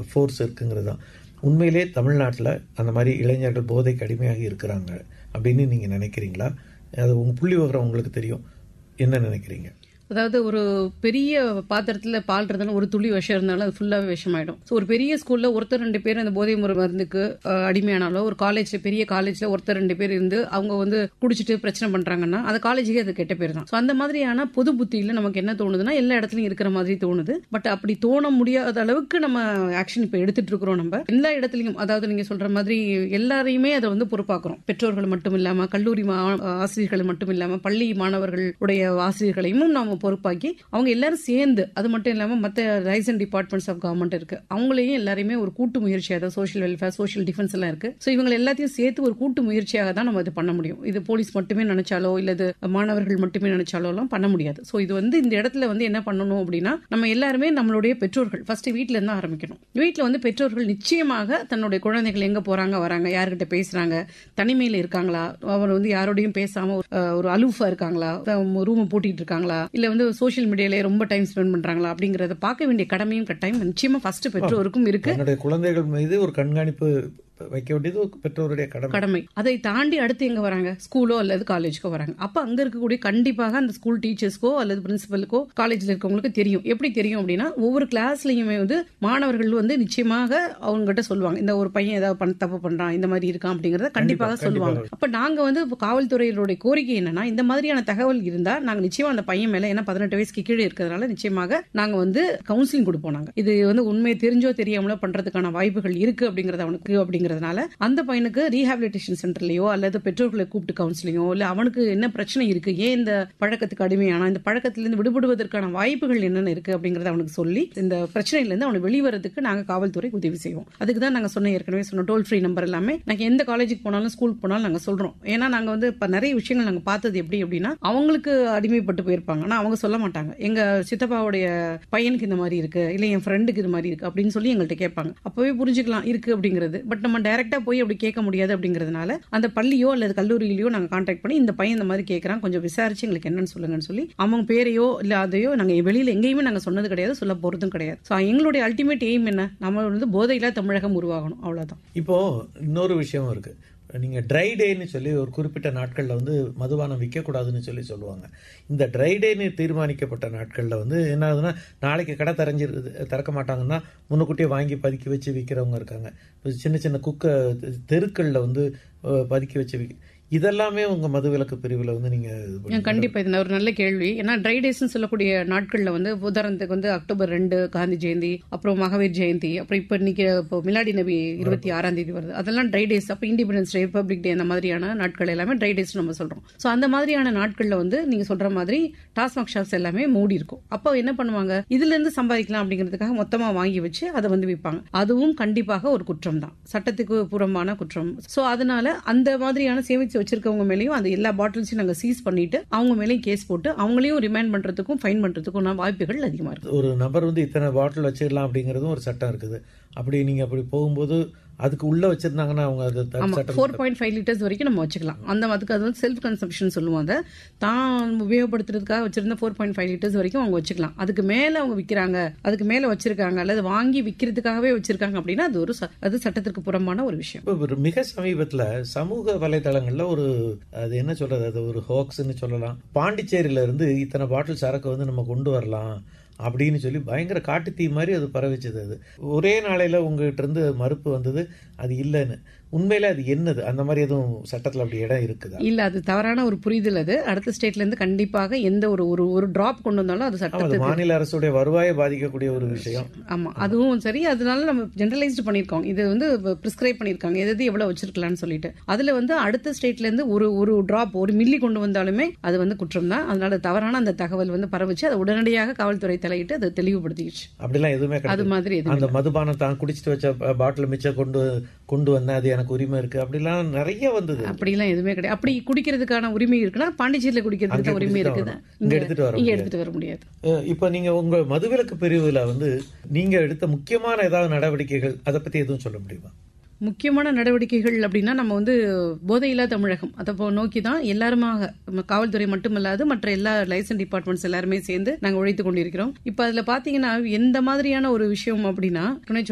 Force இருக்குங்கிறது தான் உண்மையிலே தமிழ்நாட்டில் அந்த மாதிரி இளைஞர்கள் போதைக்கு அடிமையாகி இருக்கிறாங்க அப்படின்னு நீங்கள் நினைக்கிறீங்களா அது உங்கள் புள்ளி விவரம் உங்களுக்கு தெரியும் என்ன நினைக்கிறீங்க அதாவது ஒரு பெரிய பாத்திரத்துல பால் இருந்தாலும் ஒரு துளி விஷம் இருந்தாலும் அது ஃபுல்லாவே விஷமாயிடும் ஸோ ஒரு பெரிய ஸ்கூல்ல ஒருத்தர் ரெண்டு பேர் அந்த போதை முறை மருந்துக்கு அஹ், அடிமையானாலோ ஒரு காலேஜ்ல பெரிய காலேஜ்ல ஒருத்தர் ரெண்டு பேர் இருந்து அவங்க வந்து குடிச்சிட்டு பிரச்சனை பண்றாங்கன்னா அந்த காலேஜுக்கே அது கெட்ட பேர் தான் ஸோ அந்த மாதிரியான பொது புத்தியில நமக்கு என்ன தோணுதுன்னா எல்லா இடத்துலயும் இருக்கிற மாதிரி தோணுது பட் அப்படி தோண முடியாத அளவுக்கு நம்ம ஆக்ஷன் இப்ப எடுத்துட்டு இருக்கிறோம் நம்ம எல்லா இடத்துலயும் அதாவது நீங்க சொல்ற மாதிரி எல்லாரையுமே அதை வந்து பொறுப்பாக்குறோம் பெற்றோர்கள் மட்டும் இல்லாம கல்லூரி மா- ஆசிரியர்கள் மட்டும் இல்லாம பள்ளி மாணவர்களுடைய ஆசிரியர்களையும் நாம பொறுப்பாக்கி அவங்க எல்லாரும் சேர்ந்து அது மட்டும் இல்லாம மத்த லைசன் டிபார்ட்மெண்ட்ஸ் ஆஃப் கவர்மெண்ட் இருக்கு அவங்களையும் எல்லாரையுமே ஒரு கூட்டு முயற்சியாக தான் சோஷியல் வெல்ஃபேர் சோஷியல் டிஃபென்ஸ் எல்லாம் இருக்கு ஸோ இவங்க எல்லாத்தையும் சேர்த்து ஒரு கூட்டு முயற்சியாக தான் நம்ம இது பண்ண முடியும் இது போலீஸ் மட்டுமே நினைச்சாலோ இல்ல இது மாணவர்கள் மட்டுமே நினைச்சாலோ எல்லாம் பண்ண முடியாது ஸோ இது வந்து இந்த இடத்துல வந்து என்ன பண்ணணும் அப்படின்னா நம்ம எல்லாருமே நம்மளுடைய பெற்றோர்கள் ஃபர்ஸ்ட் வீட்ல இருந்து ஆரம்பிக்கணும் வீட்ல வந்து பெற்றோர்கள் நிச்சயமாக தன்னுடைய குழந்தைகள் எங்க போறாங்க வராங்க யார்கிட்ட பேசுறாங்க தனிமையில இருக்காங்களா அவர் வந்து யாரோடையும் பேசாம ஒரு, அஹ், ஒரு அலூஃபா இருக்காங்களா ரூம் பூட்டிட்டு இருக்காங்களா இல்ல வந்து சோஷியல் மீடியால ரொம்ப டைம் ஸ்பெண்ட் பண்றாங்களா அப்படிங்கறத பார்க்க வேண்டிய கடமையும் கட்டாயம் நிச்சயமா ஃபர்ஸ்ட் பெற்றோருக்கும் இருக்கு தன்னுடைய குழந்தைகள் மீது ஒரு கண்காணிப்பு வைக்க வேண்டியது ஒரு பெற்றோருடைய கடமை கடமை அதை தாண்டி அடுத்து எங்க வராங்க ஸ்கூலோ அல்லது காலேஜ்க்கோ வராங்க அப்ப அங்க இருக்கக்கூடிய கண்டிப்பாக அந்த ஸ்கூல் டீச்சர்ஸ்க்கோ அல்லது பிரின்சிபலுக்கோ காலேஜ்ல இருக்கவங்களுக்கு தெரியும் எப்படி தெரியும் அப்படின்னா ஒவ்வொரு கிளாஸ்லயுமே வந்து மாணவர்கள் வந்து நிச்சயமாக அவங்க கிட்ட சொல்லுவாங்க இந்த ஒரு பையன் ஏதாவது பண்ண தப்பு பண்றான் இந்த மாதிரி இருக்கான் அப்படிங்கறத கண்டிப்பாக சொல்லுவாங்க அப்ப நாங்க வந்து இப்ப காவல்துறையினுடைய கோரிக்கை என்னன்னா இந்த மாதிரியான தகவல் இருந்தா நாங்க நிச்சயமா அந்த பையன் மேல ஏன்னா பதினெட்டு வயசுக்கு கீழே இருக்கிறதுனால நிச்சயமாக நாங்க வந்து கவுன்சிலிங் கொடுப்போம் நாங்க இது வந்து உண்மை தெரிஞ்சோ தெரியாமலோ பண்றதுக்கான வாய்ப்புகள் இருக்கு அப்படிங்கறது அவனுக்கு அப்படிங்கறதுனால அந்த பையனுக்கு ரீஹாபிலிட்டேஷன் சென்டர்லயோ அல்லது பெற்றோர்களை கூப்பிட்டு கவுன்சிலிங்கோ இல்ல அவனுக்கு என்ன பிரச்சனை இருக்கு ஏன் இந்த பழக்கத்துக்கு அடிமையானா இந்த பழக்கத்திலிருந்து விடுபடுவதற்கான வாய்ப்புகள் என்னென்ன இருக்கு அப்படிங்கறத அவனுக்கு சொல்லி இந்த பிரச்சனையில இருந்து அவனை வெளிவரதுக்கு நாங்க காவல்துறை உதவி செய்வோம் அதுக்கு தான் நாங்க சொன்ன ஏற்கனவே சொன்ன டோல் ஃப்ரீ நம்பர் எல்லாமே நாங்க எந்த காலேஜுக்கு போனாலும் ஸ்கூலுக்கு போனாலும் நாங்க சொல்றோம் ஏன்னா நாங்க வந்து இப்ப நிறைய விஷயங்கள் நாங்க பார்த்தது எப்படி அப்படின்னா அவங்களுக்கு அடிமைப்பட்டு போயிருப்பாங்க ஆனா அவங்க சொல்ல மாட்டாங்க எங்க சித்தப்பாவுடைய பையனுக்கு இந்த மாதிரி இருக்கு இல்ல என் ஃப்ரெண்டுக்கு இது மாதிரி இருக்கு அப்படின்னு சொல்லி எங்கள்கிட்ட கேட்பாங்க அப்பவே புரிஞ்சுக்கலாம் இருக்கு அப்படிங்கிறது பட் நம்ம டைரக்டா போய் அப்படி கேட்க முடியாது அப்படிங்கறதுனால அந்த பள்ளியோ அல்லது கல்லூரியிலயோ நாங்க கான்டாக்ட் பண்ணி இந்த பையன் இந்த மாதிரி கேட்கறான் கொஞ்சம் விசாரிச்சு எங்களுக்கு என்னன்னு சொல்லுங்கன்னு சொல்லி அவங்க பேரையோ இல்ல அதையோ நாங்க வெளியில எங்கேயுமே நாங்க சொன்னது கிடையாது சொல்ல போறதும் கிடையாது சோ எங்களுடைய அல்டிமேட் எய்ம் என்ன நம்ம வந்து போதையில்லா தமிழகம் உருவாகணும் அவ்வளவுதான் இப்போ இன்னொரு விஷயமும் இருக்கு நீங்க ட்ரை டேன்னு சொல்லி ஒரு குறிப்பிட்ட நாட்கள்ல வந்து மதுபானம் விற்கக்கூடாதுன்னு சொல்லி சொல்லுவாங்க இந்த ட்ரை டேன்னு தீர்மானிக்கப்பட்ட நாட்கள்ல வந்து என்ன ஆகுதுன்னா நாளைக்கு கடை திறஞ்சிருக்குது திறக்க மாட்டாங்கன்னா முன்னுக்கூட்டியே வாங்கி பதுக்கி வச்சு விற்கிறவங்க இருக்காங்க இப்ப சின்ன சின்ன குக்க தெருக்கள்ல வந்து அஹ், பதுக்கி வச்சு விக்க இதெல்லாமே உங்க மதுவிலக்கு பிரிவுல வந்து நீங்க இது பண்ணி- கண்டிப்பா இது ஒரு நல்ல கேள்வி ஏன்னா ட்ரை டேஸ்னு சொல்லக்கூடிய நாட்கள்ல வந்து உதாரணத்துக்கு வந்து அக்டோபர் ரெண்டு காந்தி ஜெயந்தி அப்புறம் மகாவீர் ஜெயந்தி அப்புறம் இப்ப இன்னைக்கு இப்போ மிலாடி நபி இருபத்தி ஆறாம் தேதி வருது அதெல்லாம் ட்ரை டேஸ் அப்ப இண்டிபெண்டன்ஸ் டே ரிபப்ளிக் டே அந்த மாதிரியான நாட்கள் எல்லாமே ட்ரை டேஸ் நம்ம சொல்றோம் சோ அந்த மாதிரியான நாட்கள்ல வந்து நீங்க சொல்ற மாதிரி டாஸ்மாக் ஷாப்ஸ் எல்லாமே மூடி இருக்கும் அப்போ என்ன பண்ணுவாங்க இதுல இருந்து சம்பாதிக்கலாம் அப்படிங்கிறதுக்காக மொத்தமா வாங்கி வச்சு அதை வந்து விற்பாங்க அதுவும் கண்டிப்பாக ஒரு குற்றம் தான் சட்டத்துக்கு புறம்பான குற்றம் சோ அதனால அந்த மாதிரியான சேமிச்சு வச்சிருக்கவங்க மேலயும் அந்த எல்லா பாட்டில்ஸையும் நாங்க சீஸ் பண்ணிட்டு அவங்க மேலயும் கேஸ் போட்டு அவங்களையும் ரிமைண்ட் பண்றதுக்கும் ஃபைன் பண்றதுக்கும் வாய்ப்புகள் அதிகமா இருக்கு ஒரு நபர் வந்து இத்தனை பாட்டில் வச்சிடலாம் அப்படிங்கறதும் ஒரு சட்டம் இருக்குது அப்படி நீங்க அப்படி போகும்போது அதுக்கு உள்ள வச்சிருந்தாங்கன்னா அவங்க அது த- ஆமா சட்டம் ஃபோர் பாயிண்ட் ஃபைவ் லிட்டர்ஸ் வரைக்கும் நம்ம வச்சுக்கலாம் அந்த அதுக்கு அது வந்து செல்ஃப் கன்சம்ஷன் சொல்லுவோம் அதை தான் உபயோகப்படுத்துறதுக்காக வச்சிருந்த ஃபோர் பாயிண்ட் ஃபைவ் லிட்டர்ஸ் வரைக்கும் அவங்க வச்சுக்கலாம் அதுக்கு மேல அவங்க விக்கிறாங்க அதுக்கு மேல வச்சிருக்காங்க அல்லது வாங்கி விக்கிறதுக்காகவே வச்சிருக்காங்க அப்படின்னா அது ஒரு ச- அது சட்டத்திற்கு புறம்பான ஒரு விஷயம் இப்ப ஒரு மிக சமீபத்துல சமூக வலைதளங்கள்ல ஒரு அது என்ன சொல்றது அது ஒரு ஹோக்ஸ்னு சொல்லலாம் பாண்டிச்சேரியில இருந்து இத்தனை பாட்டில் சரக்கு வந்து நம்ம கொண்டு வரலாம் அப்படின்னு சொல்லி பயங்கர காட்டுத்தீ மாதிரி அது பரவிச்சது அது ஒரே நாளையில உங்ககிட்ட இருந்து மறுப்பு வந்தது அது இல்லைன்னு உண்மையில அது என்னது அந்த மாதிரி எதுவும் சட்டத்துல அப்படி இடம் இருக்குதா இல்ல அது தவறான ஒரு புரிதல் அது அடுத்த ஸ்டேட்ல இருந்து கண்டிப்பாக எந்த ஒரு ஒரு ஒரு டிராப் கொண்டு வந்தாலும் அது ஆமா, அது சட்டத்துக்கு மாநில அரசுடைய வருவாயை பாதிக்கக்கூடிய ஒரு விஷயம் ஆமா அதுவும் சரி அதனால நம்ம ஜெனரலைஸ்டு பண்ணிருக்கோம் இது வந்து பிரிஸ்கிரைப் பண்ணிருக்காங்க எது எது எவ்வளவு வச்சிருக்கலாம்னு சொல்லிட்டு அதுல வந்து அடுத்த ஸ்டேட்ல இருந்து ஒரு ஒரு டிராப் ஒரு மில்லி கொண்டு வந்தாலுமே அது வந்து குற்றம் தான் அதனால தவறான அந்த தகவல் வந்து பரவுச்சு அதை உடனடியாக காவல்துறை தலையிட்டு அதை தெளிவுபடுத்திடுச்சு அப்படிலாம் எதுவுமே அது கிடையாது மாதிரி எதுவும் அந்த மதுபானம் தான் குடிச்சிட்டு வச்ச பாட்டில் மிச்சம் கொண்டு கொண்டு வந்தேன் அது எனக்கு உரிமை இருக்கு அப்படிலாம் நிறைய வந்தது அப்படிலாம் எதுவுமே கிடையாது அப்படி குடிக்கிறதுக்கான உரிமை இருக்குன்னா பாண்டிச்சேரியில குடிக்கிறதுக்கு அங்கே உரிமை குடிச்சிட்டு இருக்குது வரணும். இங்க எடுத்துட்டு வர இங்க முடியாது. எடுத்துட்டு வர முடியாது அஹ் இப்ப நீங்க உங்க மதுவிலக்கு பிரிவுல வந்து நீங்க எடுத்த முக்கியமான ஏதாவது நடவடிக்கைகள் அதை பத்தி எதுவும் சொல்ல முடியுமா முக்கியமான நடவடிக்கைகள் அப்படின்னா நம்ம வந்து போதையில்லா தமிழகம் அதை போ- நோக்கி தான் எல்லாருமாக நம்ம காவல்துறை மட்டுமல்லாது மற்ற எல்லா லைசன்ஸ் டிபார்ட்மெண்ட்ஸ் எல்லாருமே சேர்ந்து நாங்க உழைத்து கொண்டிருக்கிறோம் இப்ப அதுல பாத்தீங்கன்னா எந்த மாதிரியான ஒரு விஷயம் அப்படின்னா துணை